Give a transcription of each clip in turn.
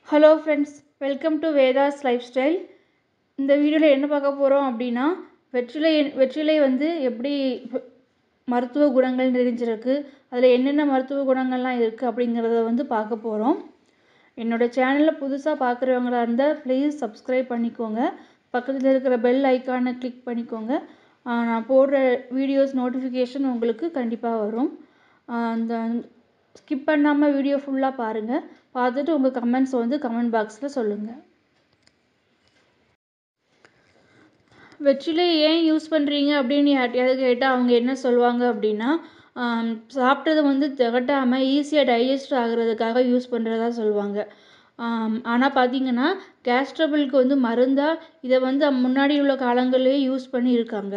hello friends welcome to Vedhas life style இந்த வீடியோவில் என்ன பார்க்க போகிறோம் அப்படின்னா வெற்றிலை வெற்றிலை வந்து எப்படி வ- மருத்துவ குணங்கள் நிறைஞ்சிருக்கு அதில் என்னென்ன மருத்துவ குணங்கள்லாம் இருக்குது அப்படிங்கிறத வந்து பார்க்க போகிறோம் என்னோடய சேனலில் புதுசாக பார்க்குறவங்களா இருந்தால் ப்ளீஸ் சப்ஸ்கிரைப் பண்ணிக்கோங்க பக்கத்தில் இருக்கிற பெல் ஐக்கானை கிளிக் பண்ணிக்கோங்க ஆஹ் நான் போடுற வீடியோஸ் நோட்டிஃபிகேஷன் உங்களுக்கு கண்டிப்பாக வரும் ஆஹ் அந்த ஸ்கிப் பண்ணாமல் வீடியோ ஃபுல்லாக பாருங்கள் பார்த்துட்டு உங்கள் கமெண்ட்ஸ் வந்து கமெண்ட் பாக்ஸில் சொல்லுங்கள் வெற்றிலை ஏன் யூஸ் பண்ணுறீங்க அப்படின்னு யார்ட்டையாவது கேட்டால் அவங்க என்ன சொல்லுவாங்க அப்படின்னா ஆம், சாப்பிட்டது வந்து திகட்டாமல் ஈஸியாக டைஜஸ்ட் ஆகுறதுக்காக யூஸ் பண்ணுறதா சொல்லுவாங்க ஆனால் பார்த்தீங்கன்னா கேஸ்ட்ரபிளுக்கு வந்து மருந்தாக இதை வந்து முன்னாடி உள்ள காலங்களிலேயே யூஸ் பண்ணி இருக்காங்க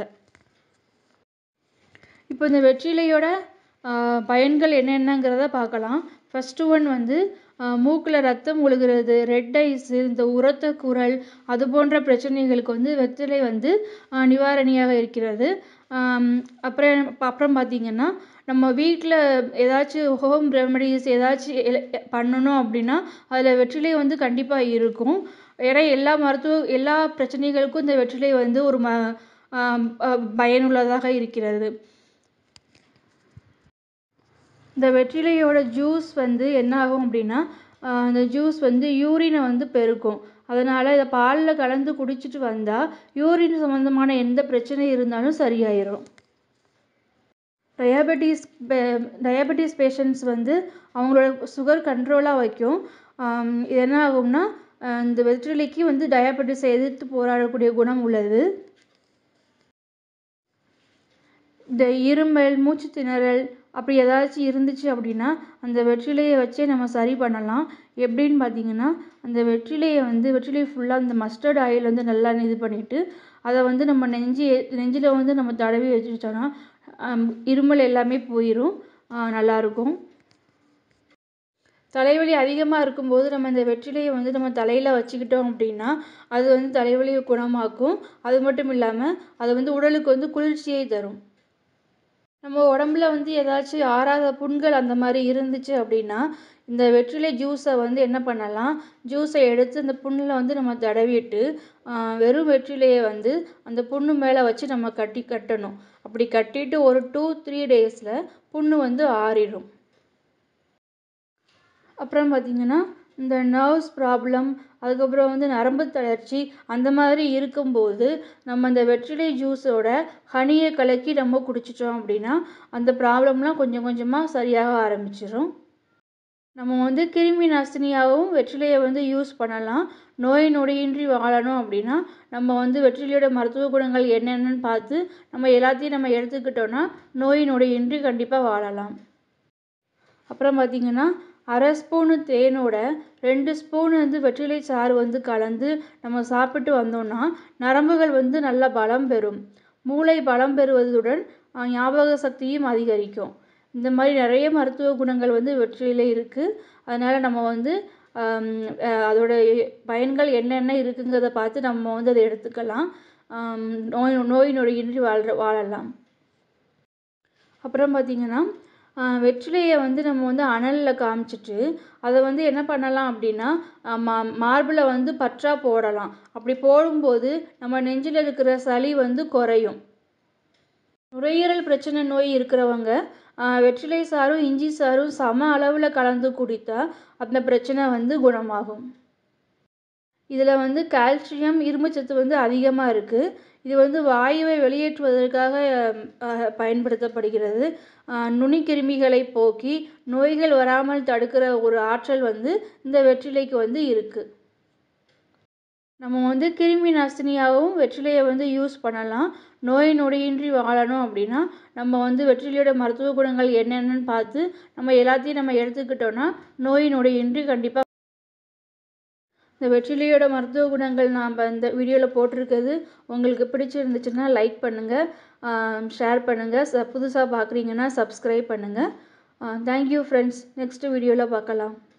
இப்போ இந்த வெற்றிலையோட ஆஹ், பயன்கள் என்னென்னங்கிறத பார்க்கலாம் ஃபஸ்ட்டு ஒன் வந்து மூக்கில் ரத்தம் ஒழுகிறது ரெட் ஐஸு இந்த உரத்த குரல் அது போன்ற பிரச்சனைகளுக்கு வந்து வெற்றிலை வந்து ஆஹ், நிவாரணியாக இருக்கிறது ஆம், அப்புறம் அப்புறம் பார்த்திங்கன்னா நம்ம வீட்டில் ஏதாச்சும் ஹோம் ரெமடிஸ் ஏதாச்சும் எல- பண்ணணும் அப்படின்னா அதில் வெற்றிலை வந்து கண்டிப்பாக இருக்கும் ஏன்னா எல்லா மருத்துவ எல்லா பிரச்சனைகளுக்கும் இந்த வெற்றிலை வந்து ஒரு ம ஆம், அஹ், பயனுள்ளதாக இருக்கிறது இந்த வெற்றிலையோட ஜூஸ் வந்து என்ன ஆகும் அப்படின்னா ஆஹ் அந்த ஜூஸ் வந்து யூரினை வந்து பெருக்கும் அதனால் இதை பாலில் கலந்து குடிச்சிட்டு வந்தால் யூரின் சம்மந்தமான எந்த பிரச்சனை இருந்தாலும் சரியாயிரும் டயபெட்டிஸ் டயபெட்டிஸ் பேஷண்ட்ஸ் வந்து அவங்களோட சுகர் கண்ட்ரோலாக வைக்கும் ஆம், இது என்ன ஆகும்னா ஆஹ் இந்த வெற்றிலைக்கு வந்து டயபெட்டிஸை எதிர்த்து போராடக்கூடிய குணம் உள்ளது இந்த இருமல் மூச்சு திணறல் அப்படி ஏதாச்சும் இருந்துச்சு அப்படின்னா அந்த வெற்றிலையை வச்சே நம்ம சரி பண்ணலாம் எப்படின்னு பார்த்தீங்கன்னா அந்த வெற்றிலையை வந்து வெற்றிலை ஃபுல்லாக அந்த மஸ்டர்ட் ஆயில் வந்து நல்லா இது பண்ணிவிட்டு அதை வந்து நம்ம நெஞ்சு நெஞ்சில் வந்து நம்ம தடவி வச்சுட்டோன்னா ஆம், இருமல் எல்லாமே போயிடும் நல்லாயிருக்கும் தலைவலி அதிகமாக இருக்கும்போது நம்ம இந்த வெற்றிலையை வந்து நம்ம தலையில் வச்சுக்கிட்டோம் அப்படின்னா அது வந்து தலைவலியை குணமாக்கும் அது மட்டும் இல்லாமல் அது வந்து உடலுக்கு வந்து குளிர்ச்சியை தரும் நம்ம உடம்புல வந்து ஏதாச்சும் ஆறாத புண்கள் அந்த மாதிரி இருந்துச்சு அப்படின்னா இந்த வெற்றிலை ஜூஸை வந்து என்ன பண்ணலாம் ஜூஸை எடுத்து அந்த புண்ணில் வந்து நம்ம தடவிட்டு ஆஹ், வெறும் வெற்றிலையை வந்து அந்த புண்ணு மேலே வச்சு நம்ம கட்டி கட்டணும் அப்படி கட்டிட்டு ஒரு டூ த்ரீ டேஸில் புண்ணு வந்து ஆறிடும் அப்புறம் பார்த்திங்கன்னா இந்த நர்வ்ஸ் ப்ராப்ளம் அதுக்கப்புறம் வந்து நரம்பு தளர்ச்சி அந்த மாதிரி இருக்கும்போது நம்ம இந்த வெற்றிலை ஜூஸோட ஹனியை கலக்கி நம்ம குடிச்சிட்டோம் அப்படின்னா அந்த ப்ராப்ளம்லாம் கொஞ்சம் கொஞ்சமாக சரியாக ஆரம்பிச்சிடும் நம்ம வந்து கிருமி நாசினியாகவும் வெற்றிலையை வந்து யூஸ் பண்ணலாம் நோய் நொடியின்றி வாழணும் அப்படின்னா நம்ம வந்து வெற்றிலையோட மருத்துவ குணங்கள் என்னென்னு பார்த்து நம்ம எல்லாத்தையும் நம்ம எடுத்துக்கிட்டோன்னா நோய் நொடியின்றி கண்டிப்பாக வாழலாம் அப்புறம் பார்த்திங்கன்னா அரை ஸ்பூனு தேனோட ரெண்டு ஸ்பூன் வந்து வெற்றிலை சாறு வந்து கலந்து நம்ம சாப்பிட்டு வந்தோம்னா நரம்புகள் வந்து நல்ல பலம் பெறும் மூளை பலம் பெறுவதுடன் ஆஹ், ஞாபக சக்தியும் அதிகரிக்கும் இந்த மாதிரி நிறைய மருத்துவ குணங்கள் வந்து வெற்றிலையில் இருக்குது அதனால் நம்ம வந்து ஆம், அஹ், அதோட பயன்கள் என்னென்ன இருக்குங்கிறத பார்த்து நம்ம வந்து அதை எடுத்துக்கலாம் ஆம், நோய் நோய் நொடியின்றி வாழ்ற வாழலாம் அப்புறம் பார்த்திங்கன்னா ஆஹ், வெற்றிலையை வந்து நம்ம வந்து அனலில் காமிச்சிட்டு அதை வந்து என்ன பண்ணலாம் அப்படின்னா ஆஹ், மா மார்பில் வந்து பற்றா போடலாம் அப்படி போடும்போது நம்ம நெஞ்சில் இருக்கிற சளி வந்து குறையும் நுரையீரல் பிரச்சனை நோய் இருக்கிறவங்க ஆஹ், வெற்றிலை சாறும் இஞ்சி சாறும் சம அளவில் கலந்து குடித்தா அந்த பிரச்சனை வந்து குணமாகும் இதில் வந்து கால்சியம் இரும்புச்சத்து வந்து அதிகமாக இருக்குது இது வந்து வாயுவை வெளியேற்றுவதற்காக அஹ், பயன்படுத்தப்படுகிறது அஹ், நுனிக்கிருமிகளை போக்கி நோய்கள் வராமல் தடுக்கிற ஒரு ஆற்றல் வந்து இந்த வெற்றிலைக்கு வந்து இருக்குது நம்ம வந்து கிருமி நாசினியாகவும் வெற்றிலையை வந்து யூஸ் பண்ணலாம் நோய் நொடியின்றி வாழணும் அப்படின்னா நம்ம வந்து வெற்றிலையோட மருத்துவ குணங்கள் என்னென்னு பார்த்து நம்ம எல்லாத்தையும் நம்ம எடுத்துக்கிட்டோன்னா நோய் நொடியின்றி கண்டிப்பாக இந்த வெற்றிலையோட மருத்துவ குணங்கள் நாம் இந்த வீடியோவில் போட்டிருக்கிறது உங்களுக்கு பிடிச்சிருந்துச்சுன்னா லைக் பண்ணுங்கள் ஷேர் பண்ணுங்கள் ச புதுசாக பார்க்குறீங்கன்னா சப்ஸ்கிரைப் பண்ணுங்கள் தேங்க்யூ ஃப்ரெண்ட்ஸ் நெக்ஸ்ட் வீடியோவில் பார்க்கலாம்